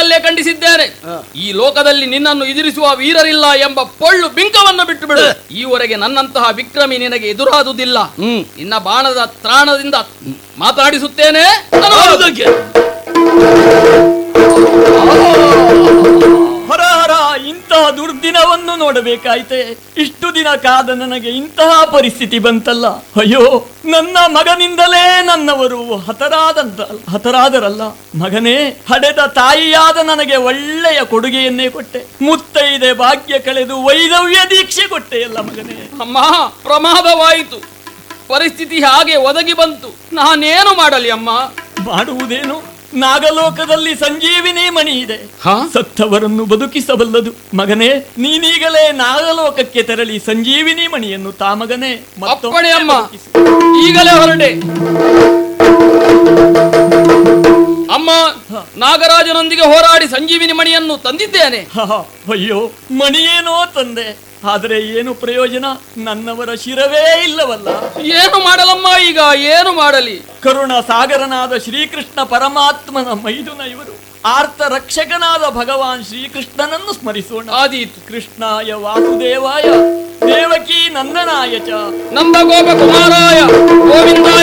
ಕಣ್ಣಾರಲ್ಲೇ ಖಂಡಿಸಿದ್ದೇನೆ ಈ ಲೋಕದಲ್ಲಿ ನಿನ್ನನ್ನು ಎದುರಿಸುವ ವೀರರಿಲ್ಲ ಎಂಬ ಪೊಳ್ಳು ಬಿಂಕವನ್ನು ಬಿಟ್ಟು ಬಿಡು ಈವರೆಗೆ ನನ್ನಂತಹ ವಿಕ್ರಮಿ ನಿನಗೆ ಎದುರಾದುದಿಲ್ಲ ನಿನ್ನ ಬಾಣದ ತ್ರಾಣದಿಂದ ಮಾತಾಡಿಸುತ್ತೇನೆ ಯಾವುದಕ್ಕೆ? ಹರ ಹರ ಇಂತಹ ದುರ್ದಿನವನ್ನು ನೋಡಬೇಕಾಯ್ತೆ ಇಷ್ಟು ದಿನ ಕಾದ ನನಗೆ ಇಂತಹ ಪರಿಸ್ಥಿತಿ ಬಂತಲ್ಲ ಅಯ್ಯೋ ನನ್ನ ಮಗನಿಂದಲೇ ನನ್ನವರು ಹತರಾದಂತ ಹತರಾದರಲ್ಲ ಮಗನೇ ಹಡೆದ ತಾಯಿಯಾದ ನನಗೆ ಒಳ್ಳೆಯ ಕೊಡುಗೆಯನ್ನೇ ಕೊಟ್ಟೆ ಮುತ್ತೈದೆ ಭಾಗ್ಯ ಕಳೆದು ವೈದವ್ಯ ದೀಕ್ಷೆ ಕೊಟ್ಟೆಯಲ್ಲ ಮಗನೇ ಅಮ್ಮ ಪ್ರಮಾದವಾಯಿತು ಪರಿಸ್ಥಿತಿ ಹಾಗೆ ಒದಗಿ ಬಂತು ನಾನೇನು ಮಾಡಲಿ ಅಮ್ಮ ಮಾಡುವುದೇನು ನಾಗಲೋಕದಲ್ಲಿ ಸಂಜೀವಿನಿ ಮಣಿ ಇದೆ ಹಾ? ಸತ್ತವರನ್ನು ಬದುಕಿಸಬಲ್ಲದು ಮಗನೇ ನೀನೀಗಲೇ ನಾಗಲೋಕಕ್ಕೆ ತೆರಳಿ ಸಂಜೀವಿನಿ ಮಣಿಯನ್ನು ತಾ ಮಗನೇ ಮತ್ತೊಮ್ಮೆ ಅಪ್ಪಣೆ ಅಮ್ಮ ಬದುಕಿಸು. ಈಗಲೇ ಹೊರಟೆ ಅಮ್ಮ ನಾಗರಾಜನೊಂದಿಗೆ ಹೋರಾಡಿ ಸಂಜೀವಿನಿ ಮಣಿಯನ್ನು ತಂದಿದ್ದೇನೆ ಹ, ಹ, ಅಯ್ಯೋ ಮಣಿಯೇನೋ ತಂದೆ ಆದರೆ ಏನು ಪ್ರಯೋಜನ ನನ್ನವರ ಶಿರವೇ ಇಲ್ಲವಲ್ಲ ಏನು ಮಾಡಲಮ್ಮ ಈಗ ಏನು ಮಾಡಲಿ ಕರುಣ ಸಾಗರನಾದ ಶ್ರೀಕೃಷ್ಣ ಪರಮಾತ್ಮನ ಮೈದುನ ಇವರು ಆರ್ತ ರಕ್ಷಕನಾದ ಭಗವಾನ್ ಶ್ರೀಕೃಷ್ಣನನ್ನು ಸ್ಮರಿಸೋಣ ಆದೀತು ಕೃಷ್ಣಾಯ ವಾಸುದೇವಾಯ ದೇವಕಿ ನಂದನಾಯ ಚ ನಂದ ಗೋಪ ಕುಮಾರಾಯ ಗೋವಿಂದಾಯ